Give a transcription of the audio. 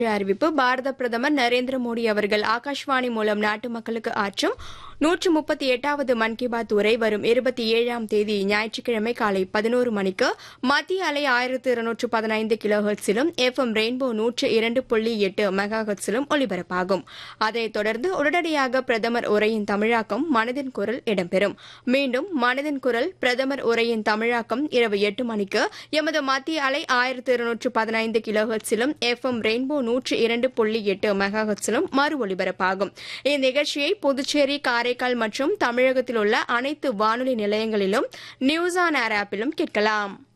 அறிவிப்பு பாரத பிரதமர் நரேந்திர மோடி அவர்கள் ஆகாஷ்வாணி மூலம் நாட்டு மக்களுக்கு ஆற்றும் நூற்று முப்பத்தி எட்டாவது மன் கி பாத் உரை வரும் இருபத்தி ஏழாம் தேதி ஞாயிற்றுக்கிழமை காலை பதினோரு மணிக்கு மத்திய அலை ஆயிரத்து இருநூற்று பதினைந்து கிலோ ஹெர்ட்ஸிலும் எஃப் எம் ரெயின்போ நூற்று இரண்டு புள்ளி எட்டு மெகா ஹெர்ட்ஸிலும் ஒலிபரப்பாகும் அதைத் தொடர்ந்து உடனடியாக பிரதமர் உரையின் தமிழாக்கம் மனதின் குரல் இடம்பெறும் மீண்டும் மனதின் குரல் பிரதமர் உரையின் தமிழாக்கம் இரவு எட்டு மணிக்கு எமது மத்திய அலை ஆயிரத்து இருநூற்று பதினைந்து கிலோ ஹெர்ட்ஸிலும் எஃப் எம் ரெயின்போ நூற்று இரண்டு புள்ளி எட்டு மெகா ஹெர்ட்ஸிலும் மறு ஒலிபரப்பாகும் இந்நிகழ்ச்சியை புதுச்சேரி காரைக்கால் மற்றும் தமிழகத்தில் உள்ள அனைத்து வானொலி நிலையங்களிலும் நியூஸ் ஆன் ஏர் ஆப்பிலும் கேட்கலாம்